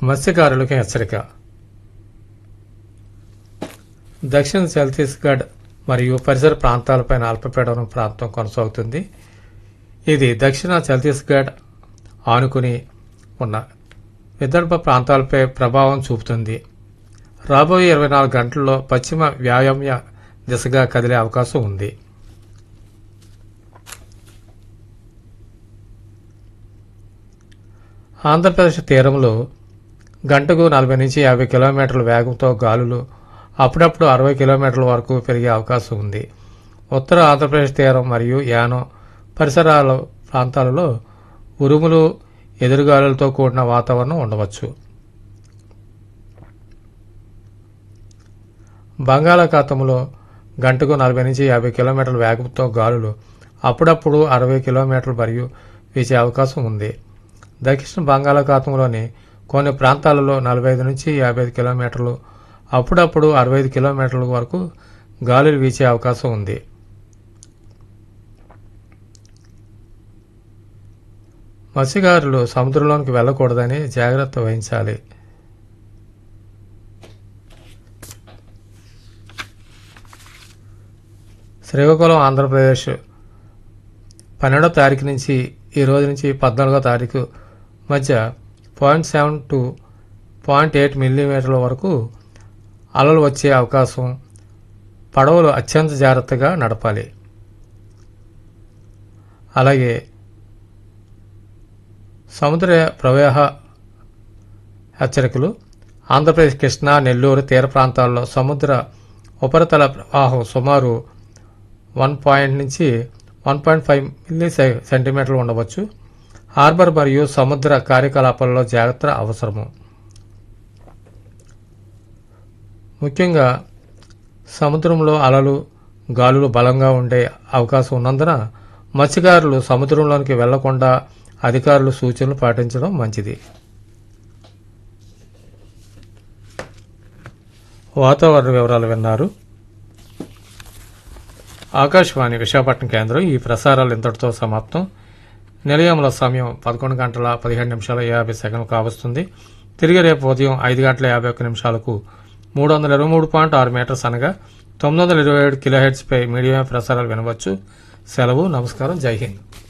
మత్స్యకారులకు హెచ్చరిక దక్షిణ ఛత్తీస్గఢ్ మరియు పరిసర ప్రాంతాలపైన అల్పపీడనం ప్రాంతం కొనసాగుతుంది ఇది దక్షిణ ఛత్తీస్గఢ్ ఆనుకుని ఉన్న విదర్భ ప్రాంతాలపై ప్రభావం చూపుతుంది రాబోయే ఇరవై నాలుగు గంటల్లో పశ్చిమ వ్యాయామ్య దిశగా కదిలే అవకాశం ఉంది ఆంధ్రప్రదేశ్ తీరంలో గంటకు నలభై నుంచి యాభై కిలోమీటర్ల వేగంతో గాలులు అప్పుడప్పుడు అరవై కిలోమీటర్ల వరకు పెరిగే అవకాశం ఉంది ఉత్తర ఆంధ్రప్రదేశ్ తీరం మరియు యానం పరిసరాల ప్రాంతాలలో ఉరుములు ఎదురుగాలులతో కూడిన వాతావరణం ఉండవచ్చు బంగాళాఖాతంలో గంటకు నలభై నుంచి యాభై కిలోమీటర్ల వేగంతో గాలులు అప్పుడప్పుడు అరవై కిలోమీటర్లు మరియు వీచే అవకాశం ఉంది దక్షిణ బంగాళాఖాతంలోని కొన్ని ప్రాంతాలలో నలభై ఐదు నుంచి యాభై ఐదు కిలోమీటర్లు అప్పుడప్పుడు అరవై ఐదు కిలోమీటర్ల వరకు గాలులు వీచే అవకాశం ఉంది మత్స్యకారులు సముద్రంలోనికి వెళ్ళకూడదని జాగ్రత్త వహించాలి శ్రీకాకుళం ఆంధ్రప్రదేశ్ పన్నెండో తారీఖు నుంచి ఈ రోజు నుంచి పద్నాలుగో తారీఖు మధ్య point seven to point eight మిల్లీమీటర్ల వరకు అలలు వచ్చే అవకాశం పడవలు అత్యంత జాగ్రత్తగా నడపాలి అలాగే సముద్ర ప్రవాహ హెచ్చరికలు ఆంధ్రప్రదేశ్ కృష్ణా నెల్లూరు తీర ప్రాంతాల్లో సముద్ర ఉపరితల ప్రవాహం సుమారు వన్ పాయింట్ నుంచి వన్ పాయింట్ ఫైవ్ మిల్లీ సె- సెంటీమీటర్లు ఉండవచ్చు హార్బర్ మరియు సముద్ర కార్యకలాపాల్లో జాగ్రత్త అవసరము ముఖ్యంగా సముద్రంలో అలలు గాలులు బలంగా ఉండే అవకాశం ఉన్నందున మత్స్యకారులు సముద్రంలోనికి వెళ్లకుండా అధికారులు సూచనలు పాటించడం మంచిది వాతావరణ వివరాలు విన్నారు ఆకాశవాణి విశాఖపట్నం కేంద్రం ఈ ప్రసారాలు ఇంతటితో సమాప్తం నిలయంలో సమయం పదకొండు గంటల పదిహేడు నిమిషాల యాభై సెకండ్లు కావస్తుంది తిరిగి రేపు ఉదయం ఐదు గంటల యాభై ఒక్క నిమిషాలకు మూడు వందల ఇరవై మూడు పాయింట్ ఆరు మీటర్స్ అనగా తొమ్మిది వందల ఇరవై ఏడు కిలో హెడ్స్పై మీడియం ప్రసారాలు వినవచ్చు సెలవు నమస్కారం జై హింద్